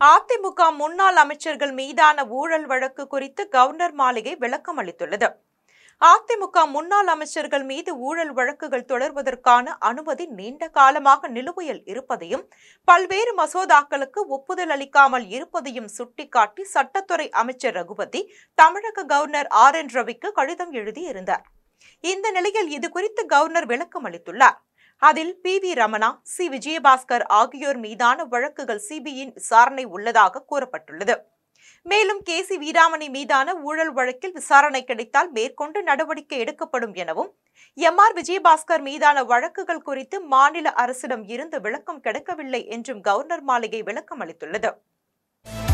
அதிமுக முன்னாள் அமைச்சர்கள் மீதான ஊழல் வழக்கு குறித்து கவர்னர் மாளிகை விளக்கம் அளித்துள்ளது அதிமுக முன்னாள் அமைச்சர்கள் மீது ஊழல் வழக்குகள் தொடர்வதற்கான அனுமதி நீண்ட காலமாக நிலுவையில் இருப்பதையும் பல்வேறு மசோதாக்களுக்கு ஒப்புதல் அளிக்காமல் இருப்பதையும் சுட்டிக்காட்டி சட்டத்துறை அமைச்சர் ரகுபதி தமிழக கவர்னர் ஆர் என் ரவிக்கு கடிதம் எழுதியிருந்தார் இந்த நிலையில் இது குறித்து கவர்னர் விளக்கம் அளித்துள்ளார் அதில் P V Ramana C Vijayabaskar ஆகியோர் மீதான வழக்குகள் சிபிஐயின் விசாரணை உள்ளதாக கூறப்பட்டுள்ளது மேலும் கே சி வீராமணி மீதான ஊழல் வழக்கில் விசாரணை கிடைத்தால் மேற்கொண்டு நடவடிக்கை எடுக்கப்படும் எனவும் எம் ஆர் விஜயபாஸ்கர் மீதான வழக்குகள் குறித்து மாநில அரசிடம் இருந்து விளக்கம் கிடைக்கவில்லை என்றும் கவர்னர் மாளிகை விளக்கம் அளித்துள்ளது